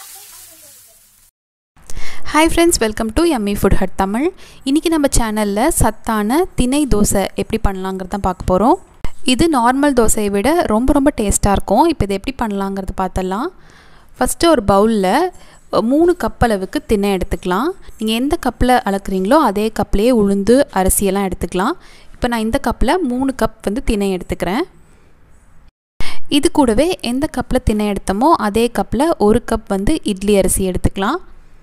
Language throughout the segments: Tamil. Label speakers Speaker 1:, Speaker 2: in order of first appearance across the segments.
Speaker 1: hi friends welcome to Emmy food hut Tamil இன்றைக்கி நம்ம சேனலில் சத்தான திணை தோசை எப்படி பண்ணலாங்கிறது தான் பார்க்க போகிறோம் இது நார்மல் தோசையை விட ரொம்ப ரொம்ப டேஸ்ட்டாக இருக்கும் இப்போ இதை எப்படி பண்ணலாங்கிறது பார்த்தலாம் ஃபஸ்ட்டு ஒரு பவுலில் மூணு கப் அளவுக்கு திணை எடுத்துக்கலாம் நீங்கள் எந்த கப்பில் அளக்குறீங்களோ அதே கப்லேயே உளுந்து அரிசியெல்லாம் எடுத்துக்கலாம் இப்போ நான் இந்த கப்பில் மூணு கப் வந்து திணை எடுத்துக்கிறேன் இது கூடவே எந்த கப்பில் திணை எடுத்தோமோ அதே கப்பில் ஒரு கப் வந்து இட்லி அரிசி எடுத்துக்கலாம்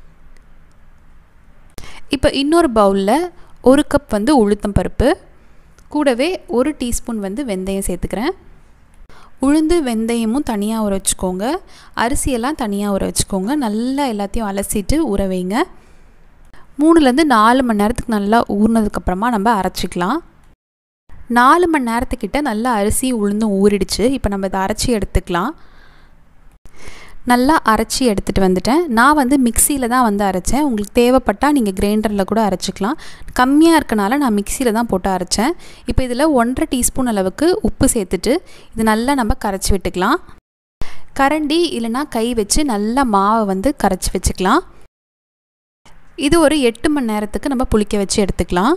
Speaker 1: இப்போ இன்னொரு பவுலில் ஒரு கப் வந்து உளுத்தம் பருப்பு கூடவே ஒரு டீஸ்பூன் வந்து வெந்தயம் சேர்த்துக்கிறேன் உளுந்து வெந்தயமும் தனியாக ஊற வச்சுக்கோங்க அரிசியெல்லாம் தனியாக ஊற வச்சுக்கோங்க நல்லா எல்லாத்தையும் அலசிட்டு ஊற வைங்க மூணுலேருந்து நாலு மணி நேரத்துக்கு நல்லா ஊறினதுக்கப்புறமா நம்ம அரைச்சிக்கலாம் நாலு மணி நேரத்துக்கிட்ட நல்லா அரிசி உளுந்தும் ஊறிடுச்சு இப்போ நம்ம இதை அரைச்சி எடுத்துக்கலாம் நல்லா அரைச்சி எடுத்துகிட்டு வந்துட்டேன் நான் வந்து மிக்சியில் தான் வந்து அரைச்சேன் உங்களுக்கு தேவைப்பட்டால் நீங்கள் கிரைண்டரில் கூட அரைச்சிக்கலாம் கம்மியாக இருக்கனால நான் மிக்சியில் தான் போட்டு அரைச்சேன் இப்போ இதில் ஒன்றரை டீஸ்பூன் அளவுக்கு உப்பு சேர்த்துட்டு இது நல்லா நம்ம கரைச்சி விட்டுக்கலாம் கரண்டி இல்லைனா கை வச்சு நல்லா மாவை வந்து கரைச்சி வச்சுக்கலாம் இது ஒரு எட்டு மணி நேரத்துக்கு நம்ம புளிக்க வச்சு எடுத்துக்கலாம்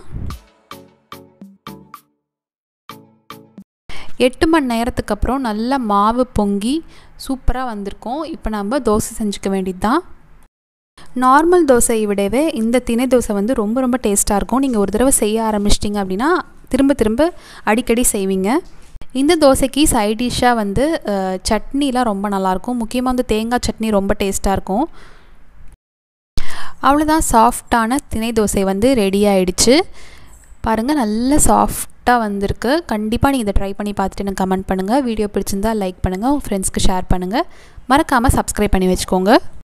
Speaker 1: எட்டு மணி நேரத்துக்கு அப்புறம் நல்லா மாவு பொங்கி சூப்பராக வந்திருக்கும் இப்போ நம்ம தோசை செஞ்சுக்க வேண்டியது தான் நார்மல் தோசையை விடவே இந்த திணை தோசை வந்து ரொம்ப ரொம்ப டேஸ்ட்டாக இருக்கும் நீங்கள் ஒரு தடவை செய்ய ஆரம்பிச்சிட்டிங்க அப்படின்னா திரும்ப திரும்ப அடிக்கடி செய்வீங்க இந்த தோசைக்கு சைட் டிஷ்ஷாக வந்து சட்னிலாம் ரொம்ப நல்லாயிருக்கும் முக்கியமாக வந்து தேங்காய் சட்னி ரொம்ப டேஸ்ட்டாக இருக்கும் அவ்வளோதான் சாஃப்டான திணை தோசை வந்து ரெடி ஆயிடுச்சு பாருங்கள் நல்ல சாஃப்டாக வந்திருக்கு கண்டிப்பாக நீங்கள் இதை ட்ரை பண்ணி பார்த்துட்டு எனக்கு கமெண்ட் பண்ணுங்கள் வீடியோ பிடிச்சிருந்தா லைக் பண்ணுங்கள் உங்கள் ஃப்ரெண்ட்ஸ்க்கு ஷேர் பண்ணுங்கள் மறக்காமல் சப்ஸ்கிரைப் பண்ணி வச்சுக்கோங்க